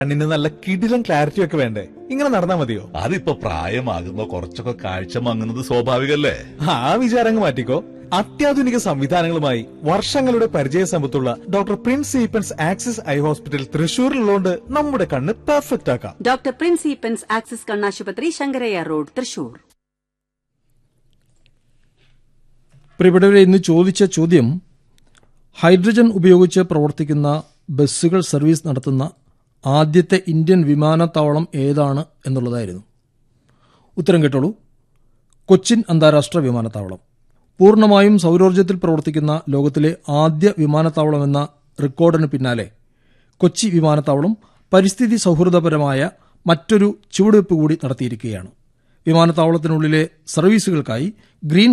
കണ്ണിന് നല്ല കിടിലം ക്ലാരിറ്റി ഒക്കെ വേണ്ടേ ഇങ്ങനെ നടന്നാ മതിയോ അതിപ്പോ പ്രായമാകുമ്പോ കുറച്ചൊക്കെ കാഴ്ച മങ്ങുന്നത് സ്വാഭാവികല്ലേ ആ വിചാരങ്ങൾ മാറ്റിക്കോ അത്യാധുനിക സംവിധാനങ്ങളുമായി വർഷങ്ങളുടെ പരിചയ സമ്പത്തുള്ള doctor Prince Eapen's Axis eye hospital തൃശൂരിലുള്ളതുകൊണ്ട് നമ്മുടെ കണ്ണ് പെർഫെക്റ്റ് ആക്കാം ഡോക്ടർ പ്രിൻസ് ഈപ്പൻസ് ആക്സിസ് കണ്ണാശുപത്രി ശങ്കരയ്യ റോഡ് തൃശൂർ പ്രിയപ്പെട്ടവരെ ഇന്ന് ചോദിച്ച ചോദ്യം ഹൈഡ്രജൻ ഉപയോഗിച്ച് പ്രവർത്തിക്കുന്ന ബസ്സുകൾ സർവീസ് നടത്തുന്ന ആദ്യത്തെ ഇന്ത്യൻ വിമാനത്താവളം ഏതാണ് എന്നുള്ളതായിരുന്നു ഉത്തരം കേട്ടോളൂ കൊച്ചിൻ അന്താരാഷ്ട്ര വിമാനത്താവളം പൂർണ്ണമായും സൗരോർജ്ജത്തിൽ പ്രവർത്തിക്കുന്ന ലോകത്തിലെ ആദ്യ വിമാനത്താവളമെന്ന റെക്കോർഡിന് പിന്നാലെ കൊച്ചി വിമാനത്താവളം പരിസ്ഥിതി സൗഹൃദപരമായ മറ്റൊരു ചുവടുവയ്പ് കൂടി നടത്തിയിരിക്കുകയാണ് വിമാനത്താവളത്തിനുള്ളിലെ സർവീസുകൾക്കായി ഗ്രീൻ